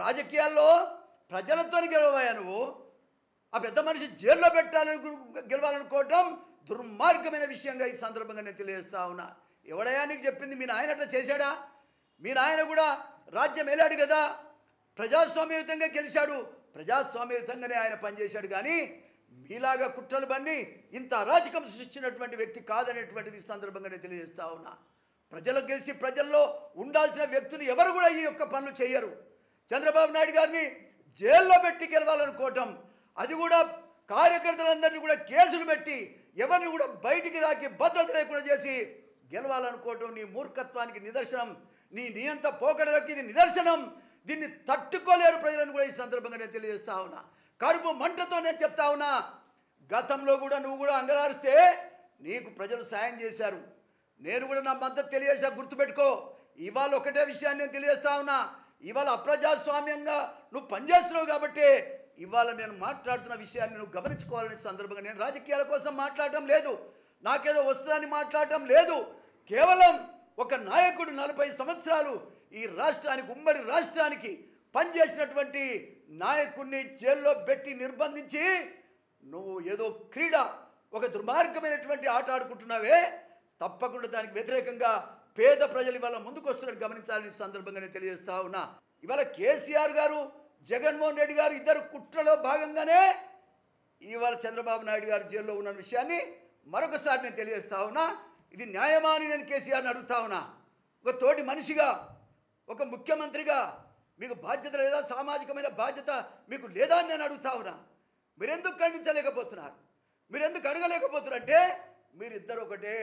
రాజకీయాల్లో ప్రజలతో గెలవయా నువ్వు ఆ పెద్ద మనిషి జైల్లో పెట్టాలని గు- గెలవాలనుకోవటం దుర్మార్గమైన విషయంగా ఈ సందర్భంగా నేను తెలియజేస్తా ఉన్నా ఎవడయా నీకు చెప్పింది మీ నాయన అట్లా చేశాడా మీ నాయన కూడా రాజ్యం వెళ్ళాడు కదా ప్రజాస్వామ్యయుతంగా గెలిచాడు ప్రజాస్వామ్యయుతంగానే ఆయన పనిచేశాడు కానీ మీలాగా కుట్రలు బన్ని ఇంత అరాచకం సృష్టించినటువంటి వ్యక్తి కాదనేటువంటిది ఈ సందర్భంగా నేను తెలియజేస్తా ఉన్నా ప్రజలకు గెలిచి ప్రజల్లో ఉండాల్సిన వ్యక్తులు ఎవరు కూడా ఈ యొక్క పనులు చేయరు చంద్రబాబు నాయుడు గారిని జైల్లో పెట్టి గెలవాలనుకోవటం అది కూడా కార్యకర్తలందరినీ కూడా కేసులు పెట్టి ఎవరిని కూడా బయటికి రాకి భద్రత లేకుండా చేసి గెలవాలనుకోవటం నీ మూర్ఖత్వానికి నిదర్శనం నీ నియంత పోకడలకు ఇది నిదర్శనం దీన్ని తట్టుకోలేరు ప్రజలను కూడా ఈ సందర్భంగా నేను తెలియజేస్తా ఉన్నా కడుపు మంటతో నేను చెప్తా ఉన్నా గతంలో కూడా నువ్వు కూడా అంగలారిస్తే నీకు ప్రజలు సాయం చేశారు నేను కూడా నా మద్దతు తెలియజేసా గుర్తుపెట్టుకో ఇవాళ ఒకటే విషయాన్ని నేను తెలియజేస్తా ఉన్నా ఇవాళ అప్రజాస్వామ్యంగా నువ్వు పనిచేస్తున్నావు కాబట్టి ఇవాళ నేను మాట్లాడుతున్న విషయాన్ని నువ్వు గమనించుకోవాలనే సందర్భంగా నేను రాజకీయాల కోసం మాట్లాడటం లేదు నాకేదో వస్తుందని మాట్లాడటం లేదు కేవలం ఒక నాయకుడు నలభై సంవత్సరాలు ఈ రాష్ట్రానికి ఉమ్మడి రాష్ట్రానికి పనిచేసినటువంటి నాయకుడిని జైల్లో పెట్టి నిర్బంధించి నువ్వు ఏదో క్రీడ ఒక దుర్మార్గమైనటువంటి ఆట ఆడుకుంటున్నావే తప్పకుండా దానికి వ్యతిరేకంగా పేద ప్రజలు ఇవాళ ముందుకు వస్తున్నట్టు గమనించాలని ఈ సందర్భంగా నేను తెలియజేస్తా ఉన్నా ఇవాళ కేసీఆర్ గారు జగన్మోహన్ రెడ్డి గారు ఇద్దరు కుట్రలో భాగంగానే ఇవాళ చంద్రబాబు నాయుడు గారు జైల్లో ఉన్న విషయాన్ని మరొకసారి నేను తెలియజేస్తా ఉన్నా ఇది న్యాయమా అని నేను కేసీఆర్ని అడుగుతా ఉన్నా ఒక తోటి మనిషిగా ఒక ముఖ్యమంత్రిగా మీకు బాధ్యత లేదా సామాజికమైన బాధ్యత మీకు లేదా అని నేను అడుగుతా ఉన్నా మీరెందుకు ఖండించలేకపోతున్నారు మీరెందుకు అడగలేకపోతున్నారు అంటే మీరిద్దరు ఒకటే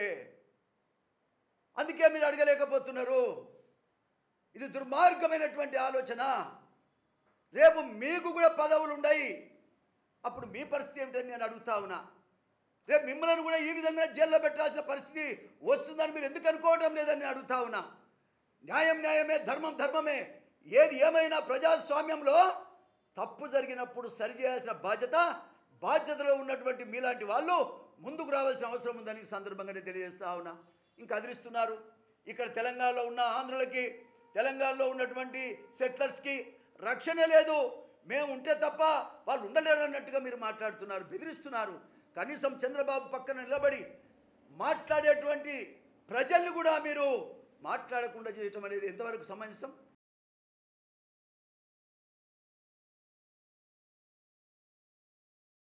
అందుకే మీరు అడగలేకపోతున్నారు ఇది దుర్మార్గమైనటువంటి ఆలోచన రేపు మీకు కూడా పదవులు ఉన్నాయి అప్పుడు మీ పరిస్థితి ఏమిటని నేను అడుగుతా ఉన్నా రేపు మిమ్మల్ని కూడా ఈ విధంగా జైల్లో పెట్టాల్సిన పరిస్థితి వస్తుందని మీరు ఎందుకు అనుకోవడం లేదని నేను అడుగుతా ఉన్నా న్యాయం న్యాయమే ధర్మం ధర్మమే ఏది ఏమైనా ప్రజాస్వామ్యంలో తప్పు జరిగినప్పుడు సరిచేయాల్సిన బాధ్యత బాధ్యతలో ఉన్నటువంటి మీలాంటి వాళ్ళు ముందుకు రావాల్సిన అవసరం ఉందని ఈ సందర్భంగా నేను తెలియజేస్తా ఉన్నా ఇంకా అదిరిస్తున్నారు ఇక్కడ తెలంగాణలో ఉన్న ఆంధ్రులకి తెలంగాణలో ఉన్నటువంటి సెటిలర్స్కి రక్షణ లేదు మేము ఉంటే తప్ప వాళ్ళు ఉండలేరు అన్నట్టుగా మీరు మాట్లాడుతున్నారు బెదిరిస్తున్నారు కనీసం చంద్రబాబు పక్కన నిలబడి మాట్లాడేటువంటి ప్రజల్ని కూడా మీరు మాట్లాడకుండా చేయటం అనేది ఎంతవరకు సమంజసం